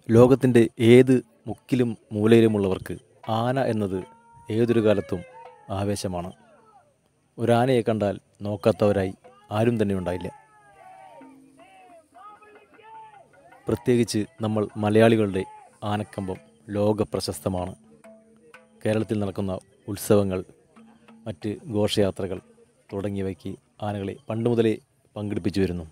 ലോകത്തിൻ്റെ ഏത് മുക്കിലും മൂലയിലുമുള്ളവർക്ക് ആന എന്നത് ഏതൊരു കാലത്തും ആവേശമാണ് ഒരാനയെ കണ്ടാൽ നോക്കാത്തവരായി ആരും തന്നെ ഉണ്ടായില്ല പ്രത്യേകിച്ച് നമ്മൾ മലയാളികളുടെ ആനക്കമ്പം ലോക പ്രശസ്തമാണ് കേരളത്തിൽ നടക്കുന്ന ഉത്സവങ്ങൾ മറ്റ് ഘോഷയാത്രകൾ തുടങ്ങിയവയ്ക്ക് ആനകളെ പണ്ട് മുതലേ പങ്കെടുപ്പിച്ചു വരുന്നു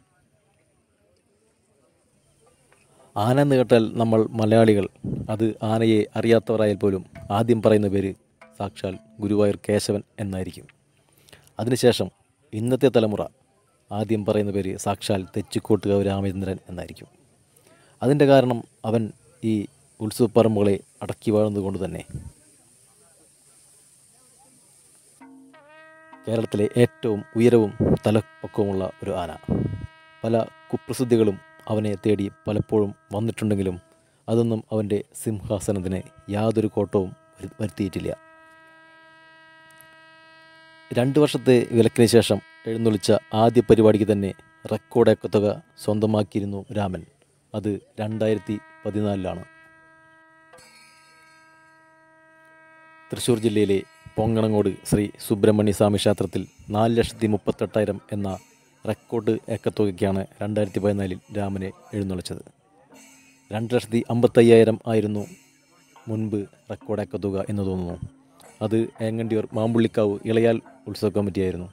ആന എന്ന് കേട്ടാൽ നമ്മൾ മലയാളികൾ അത് ആനയെ അറിയാത്തവരായാൽ പോലും ആദ്യം പറയുന്ന പേര് സാക്ഷാൽ ഗുരുവായൂർ കേശവൻ എന്നായിരിക്കും അതിനുശേഷം ഇന്നത്തെ തലമുറ ആദ്യം പറയുന്ന പേര് സാക്ഷാൽ തെച്ചിക്കോട്ടുകാവ് രാമചന്ദ്രൻ എന്നായിരിക്കും അതിൻ്റെ കാരണം അവൻ ഈ ഉത്സവപ്പറമ്പുകളെ അടക്കി വാഴുന്നതുകൊണ്ട് തന്നെ കേരളത്തിലെ ഏറ്റവും ഉയരവും തലപ്പൊക്കവുമുള്ള ഒരു ആന പല കുപ്രസിദ്ധികളും അവനെ തേടി പലപ്പോഴും വന്നിട്ടുണ്ടെങ്കിലും അതൊന്നും അവൻ്റെ സിംഹാസനത്തിന് യാതൊരു കോട്ടവും വരു- വരുത്തിയിട്ടില്ല രണ്ട് വർഷത്തെ വിലക്കിന് ശേഷം എഴുന്നള്ളിച്ച ആദ്യ പരിപാടിക്ക് തന്നെ റെക്കോർഡ് തുക സ്വന്തമാക്കിയിരുന്നു രാമൻ അത് രണ്ടായിരത്തി പതിനാലിലാണ് തൃശ്ശൂർ ജില്ലയിലെ പൊങ്ങണങ്ങോട് ശ്രീ സുബ്രഹ്മണ്യ സ്വാമി ക്ഷേത്രത്തിൽ നാല് ലക്ഷത്തി മുപ്പത്തെട്ടായിരം എന്ന റെക്കോർഡ് ഏക്കത്തുകയ്ക്കാണ് രണ്ടായിരത്തി പതിനാലിൽ രാമനെ എഴുന്നള്ളിച്ചത് രണ്ട് ലക്ഷത്തി അമ്പത്തയ്യായിരം ആയിരുന്നു മുൻപ് റെക്കോർഡ് ഏക്കത്തുക എന്ന് തോന്നുന്നു അത് ഏങ്ങണ്ടിയൂർ മാമ്പുള്ളിക്കാവ് ഇളയാൽ ഉത്സവ കമ്മിറ്റിയായിരുന്നു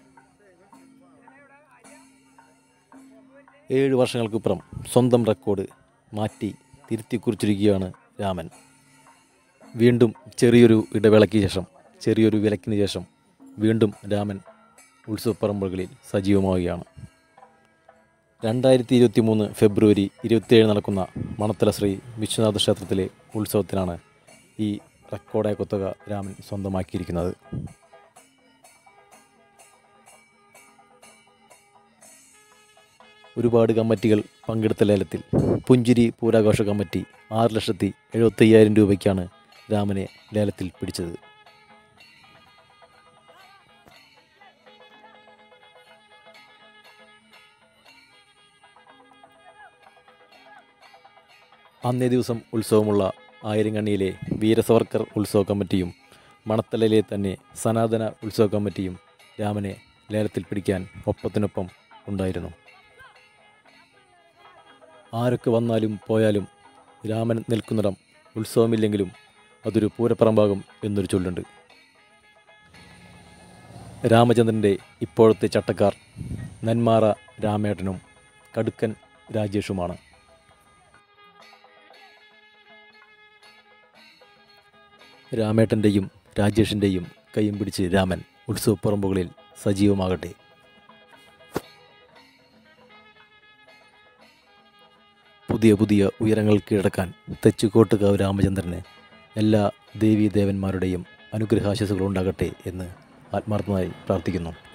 ഏഴ് വർഷങ്ങൾക്കിപ്പുറം സ്വന്തം റെക്കോർഡ് മാറ്റി തിരുത്തി കുറിച്ചിരിക്കുകയാണ് രാമൻ വീണ്ടും ചെറിയൊരു ഇടവേളയ്ക്ക് ശേഷം ചെറിയൊരു വിലക്കിന് ശേഷം വീണ്ടും രാമൻ ഉത്സവപ്പറമ്പുകളിൽ സജീവമാവുകയാണ് രണ്ടായിരത്തി ഇരുപത്തി മൂന്ന് ഫെബ്രുവരി ഇരുപത്തിയേഴ് നടക്കുന്ന മണത്തല ശ്രീ വിശ്വനാഥ ക്ഷേത്രത്തിലെ ഉത്സവത്തിനാണ് ഈ റെക്കോർഡായ കുത്തക രാമൻ സ്വന്തമാക്കിയിരിക്കുന്നത് ഒരുപാട് കമ്മിറ്റികൾ പങ്കെടുത്ത ലേലത്തിൽ പുഞ്ചിരി പൂരാഘോഷ കമ്മിറ്റി ആറ് ലക്ഷത്തി എഴുപത്തയ്യായിരം രൂപയ്ക്കാണ് രാമനെ ലേലത്തിൽ പിടിച്ചത് അന്നേ ദിവസം ഉത്സവമുള്ള ആയിരങ്ങണ്ണിയിലെ വീരസവർക്കർ ഉത്സവ കമ്മിറ്റിയും മണത്തലയിലെ തന്നെ സനാതന ഉത്സവ കമ്മിറ്റിയും രാമനെ ലേലത്തിൽ പിടിക്കാൻ ഒപ്പത്തിനൊപ്പം ഉണ്ടായിരുന്നു ആരൊക്കെ വന്നാലും പോയാലും രാമൻ നിൽക്കുന്നിടം ഉത്സവമില്ലെങ്കിലും അതൊരു പൂരപ്പറമ്പാകും എന്നൊരു ചൊല്ലുണ്ട് രാമചന്ദ്രൻ്റെ ഇപ്പോഴത്തെ ചട്ടക്കാർ നെന്മാറ രാമേട്ടനും കടുക്കൻ രാജേഷുമാണ് രാമേട്ടൻ്റെയും രാജേഷിൻ്റെയും കൈയും പിടിച്ച് രാമൻ ഉത്സവപ്പറമ്പുകളിൽ സജീവമാകട്ടെ പുതിയ പുതിയ ഉയരങ്ങൾ കീഴടക്കാൻ തെച്ചുകോട്ടുകാവ് രാമചന്ദ്രന് എല്ലാ ദേവീദേവന്മാരുടെയും അനുഗ്രഹാശിസുകളുണ്ടാകട്ടെ എന്ന് ആത്മാർത്ഥമായി പ്രാർത്ഥിക്കുന്നു